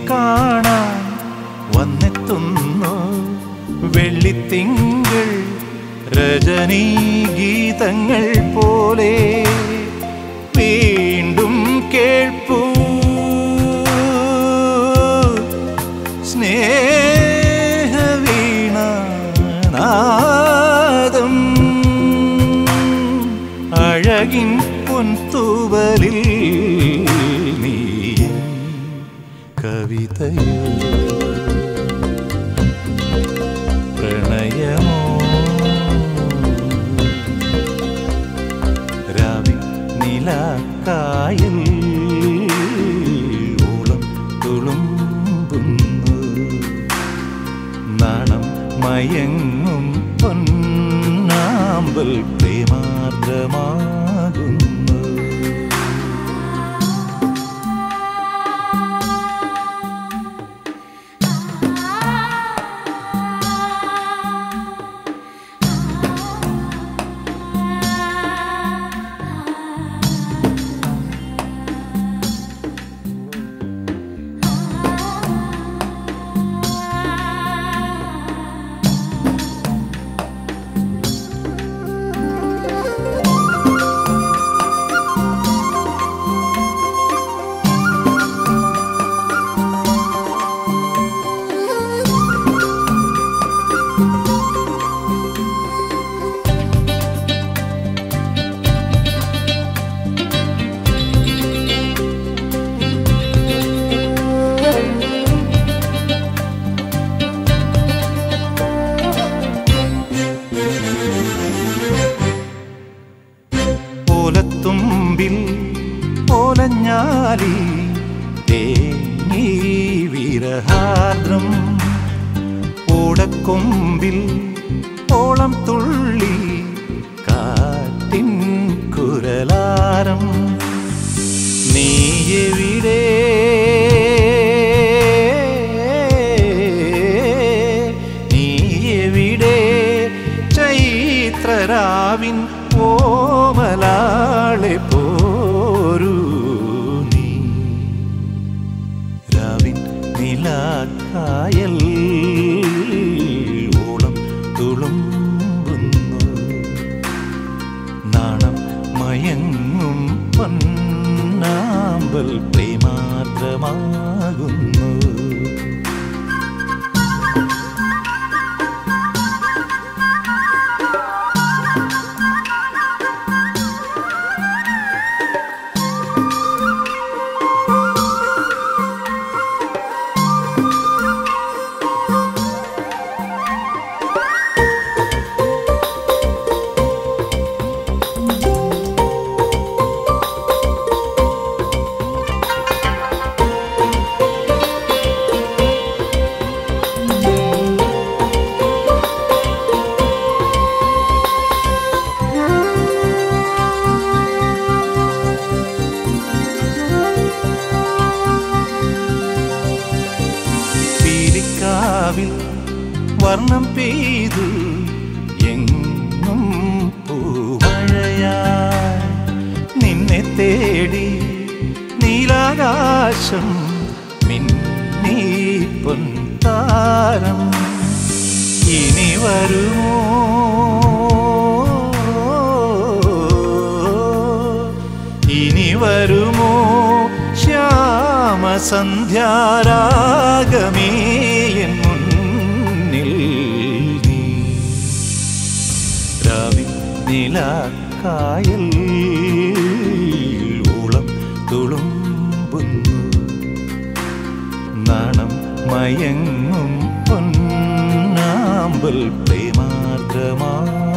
കാണാൻ വന്നെത്തുന്നു വെള്ളിത്തിങ്കൾ രജനീ ഗീതങ്ങൾ പോലെ വീണ്ടും കേൾപ്പൂ സ്നേഹവീണാദം അഴകിൻ പൊൻതൂവലിൽ നീ കവിതയോ പ്രണയമോ രാവിൽ നിലക്കായൽ ഓളം തുളുമ്പുന്നു നാണം മയങ്ങും പൊന്നാമ്പൽ പ്രേമാർദ്രമാകുന്നു ഓലത്തുമ്പിൽ ഓലഞ്ഞാലി തേങ്ങി വിരഹാദ്രം ഓടക്കൊമ്പിൽ ഓളം തുള്ളി കാറ്റിൻ കുരലാരം നീ എവിടെ നീ എവിടെ ചൈത്രരാവിൻ ഓമലാളെ പോരൂ നീ രാവിൻ നിലാക്കായൽ ഓളം തുളുമ്പുന്നു നാണം മയങ്ങും പൊന്നാമ്പൽ പ്രേമാർദ്രമാകുന്നു പീലിക്കാവിൽ വർണ്ണം പെയ്തു എങ്ങും പൂമഴയായി നിന്നെ തേടി നീലാകാശം മിന്നീ പൊൻതാരം ഇനി വരുമോ ഇനി വരുമോ ശ്യാമസന്ധ്യാരാഗമേ എൻ മുന്നിൽ നീ രാവിൽ നിലാക്കായൽ ഓളം തുളുമ്പുന്നു നാണം മയങ്ങും പൊന്നാമ്പൽ പ്രേമാർദ്രമാ